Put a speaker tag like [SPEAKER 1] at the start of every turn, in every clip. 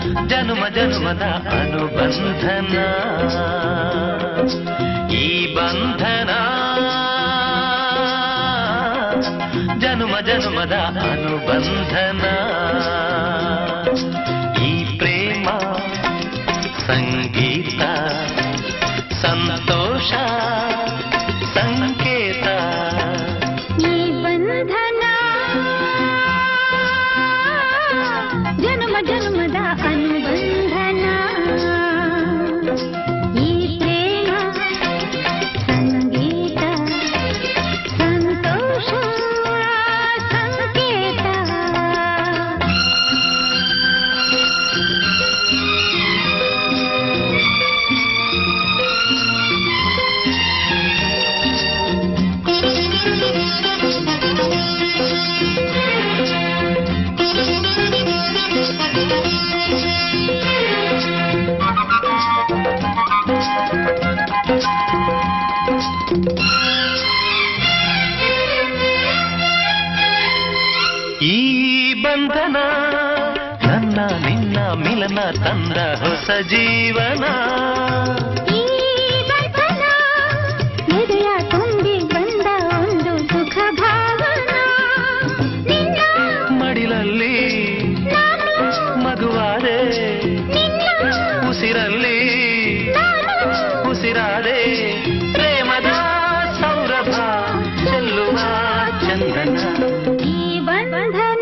[SPEAKER 1] ಜನುಮ ಜನುಮದ ಅನುಬಂಧನ ಈ ಬಂಧನ ಜನುಮ ಜನುಮದ ಅನುಬಂಧನ ಈ ಪ್ರೇಮ ಸಂಗೀತ ಸಂತೋಷ ಸಂಕೇತ
[SPEAKER 2] ಈ ಬಂಧನ ಜನ್ಮ ಜನ್ಮದ ಅನುಬಂಧನ ಈ ಪ್ರೇಮ ಸಂಗೀತ ಸಂತೋಷ ಸಂಕೇತ
[SPEAKER 1] ಈ ಬಂಧನ ನನ್ನ ನಿನ್ನ ಮಿಲನ ತಂದ ಹೊಸ ಜೀವನ
[SPEAKER 2] ಈ ಬಂಧನ ಎದೆಯ ತುಂಬಿ ಬಂದ ಒಂದು ಸುಖ ಭಾವನ ನಿನ್ನ
[SPEAKER 1] ಮಡಿಲಲ್ಲಿ
[SPEAKER 2] ನಾನು
[SPEAKER 1] ಮಗುವಾದೆ
[SPEAKER 2] ನಿನ್ನ
[SPEAKER 1] ಉಸಿರಲ್ಲಿ
[SPEAKER 2] ನಾನು
[SPEAKER 1] ಉಸಿರಾದೆ ಪ್ರೇಮದ ಸೌರಭ ಚೆಲ್ಲುವ ಚಂದನ
[SPEAKER 2] ಈ ಬಂಧನ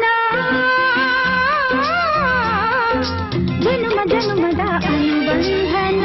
[SPEAKER 2] ಜನ್ಮ ಜನ್ಮದ ಅನುಬಂಧನ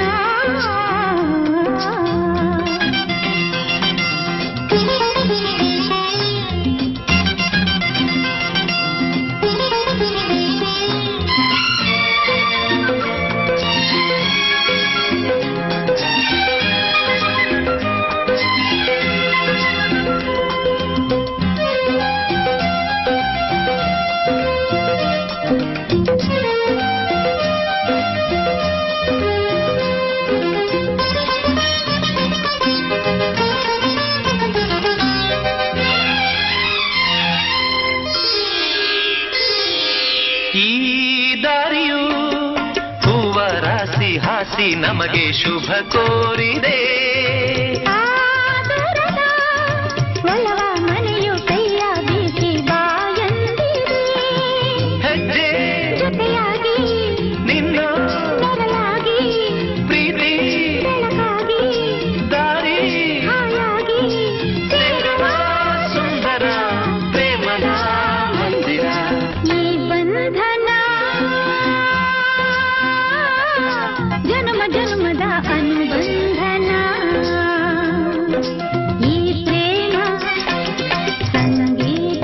[SPEAKER 1] ಈ ದಾರಿಯು ಹೂವ ರಾಸಿ ಹಾಸಿ ನಮಗೆ ಶುಭ ಕೋರಿದೆ
[SPEAKER 2] ಆದರದ ಒಲವ ಮನೆಯು ಕೈಯ ಬೀಸಿ ಬಾಯಂದಿದೆ
[SPEAKER 1] ಹೆಜ್ಜೆ
[SPEAKER 2] ಜೊತೆಯಾಗಿ
[SPEAKER 1] ನಿನ್ನ
[SPEAKER 2] ನೆರಳಾಗಿ
[SPEAKER 1] ಪ್ರೀತಿ
[SPEAKER 2] ಬೆಳಕಾಗಿ
[SPEAKER 1] ದಾರಿ
[SPEAKER 2] ಹಾಯಾಗಿ
[SPEAKER 1] ಸೇರುವ ಸುಂದರ ಪ್ರೇಮದ ಮಂದಿರ
[SPEAKER 2] ಈ ಬಂಧನ ಜನ್ಮ ಜನ್ಮದ ಅನುಬಂಧನ ಈ ಪ್ರೇಮ ಸಂಗೀತ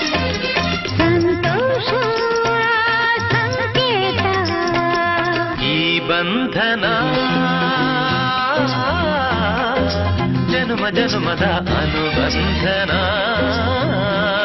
[SPEAKER 2] ಸಂತೋಷ ಸಂಕೇತ
[SPEAKER 1] ಈ ಬಂಧನ ಜನುಮ ಜನುಮದ ಅನುಬಂಧನ